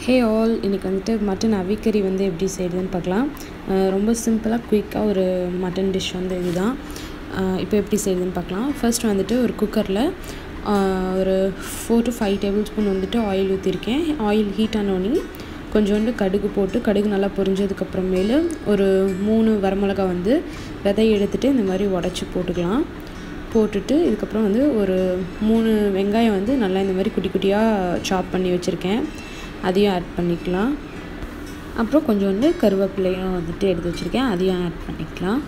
hey all இன்றைக்கி வந்துட்டு mutton அவிக்கறி வந்து எப்படி செய்கிறதுன்னு பார்க்கலாம் அஹ் ரொம்ப சிம்பிளாக குயிக்காக ஒரு மட்டன் டிஷ் வந்து இதுதான் இப்போ எப்படி செய்கிறதுன்னு பார்க்கலாம் ஃபர்ஸ்ட் வந்துட்டு ஒரு குக்கரில் ஒரு four to five tablespoon வந்துட்டு ஆயில் ஊற்றிருக்கேன் ஆயில் ஹீட் ஆனோடனே கொஞ்சோண்டு கடுகு போட்டு கடுகு நல்லா பொரிஞ்சதுக்கப்புறமேலு ஒரு மூணு வரமிளகா வந்து விதை எடுத்துகிட்டு இந்த மாதிரி உடச்சி போட்டுக்கலாம் போட்டுட்டு இதுக்கப்புறம் வந்து ஒரு மூணு வெங்காயம் வந்து நல்லா இந்த மாதிரி குட்டி குட்டியாக சாப் பண்ணி வச்சுருக்கேன் அதையும் ஆட் பண்ணிக்கலாம் அப்புறம் கொஞ்சோண்டு கருவேப்பிலையும் வந்துட்டு எடுத்து வச்சுருக்கேன் அதையும் ஆட் பண்ணிக்கலாம்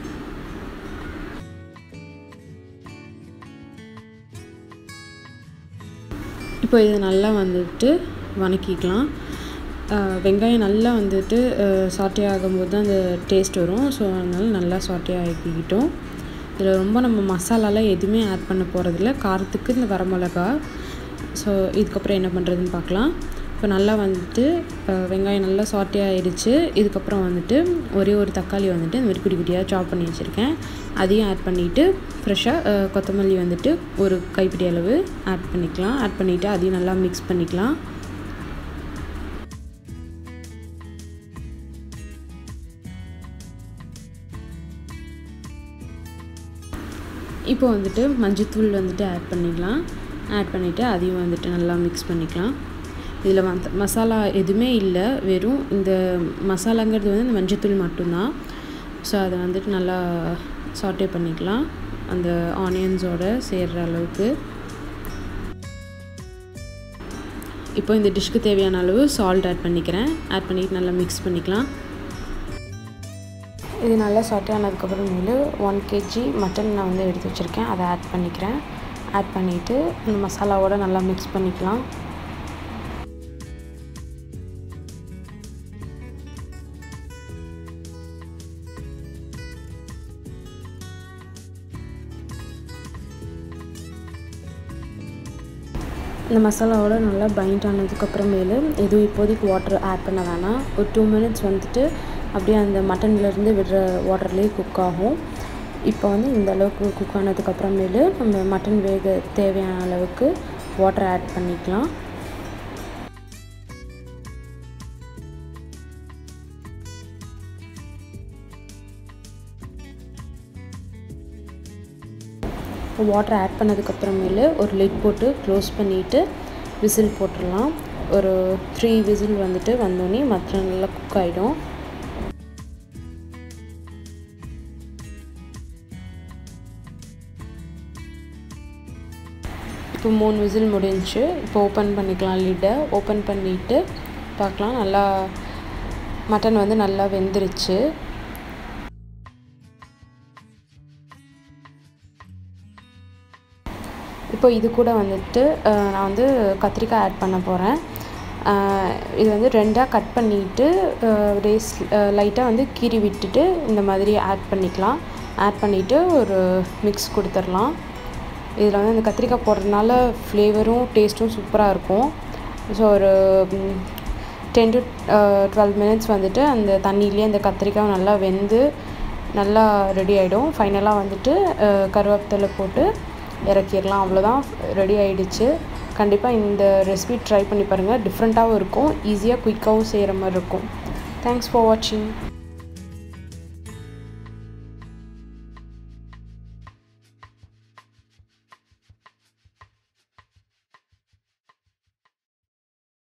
இப்போ இது நல்லா வந்துட்டு வணக்கிக்கலாம் வெங்காயம் நல்லா வந்துட்டு சாட்டே ஆகும்போது தான் அந்த டேஸ்ட் வரும் ஸோ அதனால் நல்லா சாட்டே ஆக்கிக்கிட்டோம் இதில் ரொம்ப நம்ம மசாலாலாம் எதுவுமே ஆட் பண்ண போகிறதில்ல காரத்துக்கு இந்த வரமிளகா ஸோ இதுக்கப்புறம் என்ன பண்ணுறதுன்னு பார்க்கலாம் இப்போ நல்லா வந்துட்டு வெங்காயம் நல்லா சாட்டே ஆயிடுச்சு இதுக்கப்புறம் வந்துட்டு ஒரே ஒரு தக்காளி வந்துட்டு இந்த மாதிரி குட்டி குட்டியாக சாப் பண்ணி வச்சுருக்கேன் அதையும் ஆட் பண்ணிவிட்டு ஃப்ரெஷ்ஷாக கொத்தமல்லி வந்துட்டு ஒரு கைப்பிடி அளவு ஆட் பண்ணிக்கலாம் ஆட் பண்ணிவிட்டு அதையும் நல்லா மிக்ஸ் பண்ணிக்கலாம் இப்போ வந்துட்டு மஞ்சத்தூள் வந்துட்டு ஆட் பண்ணிக்கலாம் ஆட் பண்ணிவிட்டு அதையும் வந்துட்டு நல்லா மிக்ஸ் பண்ணிக்கலாம் இதில் மத்த மசாலா எதுவுமே இல்லை வெறும் இந்த மசாலாங்கிறது வந்து இந்த மஞ்சத்தூள் மட்டும்தான் ஸோ அதை வந்துட்டு நல்லா சாட்டே பண்ணிக்கலாம் அந்த ஆனியன்ஸோட சேர்கிற அளவுக்கு இப்போ இந்த டிஷ்க்கு தேவையான அளவு சால்ட் ஆட் பண்ணிக்கிறேன் ஆட் பண்ணிவிட்டு நல்லா மிக்ஸ் பண்ணிக்கலாம் இது நல்லா சாட்டே ஆனதுக்கப்புறமேலு ஒன் கேஜி மட்டன் நான் வந்து எடுத்து வச்சுருக்கேன் அதை ஆட் பண்ணிக்கிறேன் ஆட் பண்ணிவிட்டு இந்த மசாலாவோட நல்லா மிக்ஸ் பண்ணிக்கலாம் இந்த மசாலாவோட நல்லா பைண்ட் ஆனதுக்கப்புறமேலு எதுவும் இப்போதைக்கு வாட்டர் ஆட் பண்ண வேணாம் ஒரு டூ மினிட்ஸ் வந்துட்டு அப்படியே அந்த மட்டன்லேருந்து விடுற வாட்டர்லேயே குக் ஆகும் இப்போ வந்து இந்த அளவுக்கு குக் ஆனதுக்கப்புறமேலு நம்ம மட்டன் வேக தேவையான அளவுக்கு வாட்டர் ஆட் பண்ணிக்கலாம் வாட்டர் ஆட் பண்ணதுக்கப்புறமேலு ஒரு லிட் போட்டு க்ளோஸ் பண்ணிவிட்டு விசில் போட்டுடலாம் ஒரு த்ரீ விசில் வந்துட்டு வந்தோடனே மட்டன் நல்லா குக் ஆகிடும் இப்போ மூணு விசில் முடிஞ்சு இப்போ ஓப்பன் பண்ணிக்கலாம் லிட்டை ஓப்பன் பண்ணிவிட்டு பார்க்கலாம் நல்லா மட்டன் வந்து நல்லா வெந்துருச்சு இப்போ இது கூட வந்துட்டு நான் வந்து கத்திரிக்காய் ஆட் பண்ண போகிறேன் இது வந்து ரெண்டாக கட் பண்ணிவிட்டு ரேஸ் லைட்டாக வந்து கீறி விட்டுட்டு இந்த மாதிரி ஆட் பண்ணிக்கலாம் ஆட் பண்ணிவிட்டு ஒரு மிக்ஸ் கொடுத்துடலாம் இதில் வந்து இந்த கத்திரிக்காய் போடுறதுனால ஃப்ளேவரும் டேஸ்ட்டும் சூப்பராக இருக்கும் ஸோ ஒரு டென் டு டுவெல் மினிட்ஸ் வந்துட்டு அந்த தண்ணியிலே அந்த கத்திரிக்காய் நல்லா வெந்து நல்லா ரெடி ஆகிடும் ஃபைனலாக வந்துட்டு கருவேப்பிலை போட்டு இறக்கிடலாம் அவ்வளோதான் ரெடி ஆகிடுச்சு கண்டிப்பாக இந்த ரெசிபி ட்ரை பண்ணி பாருங்கள் டிஃப்ரெண்ட்டாகவும் இருக்கும் ஈஸியாக குயிக்காகவும் செய்கிற மாதிரி இருக்கும் தேங்க்ஸ் ஃபார் வாட்சிங்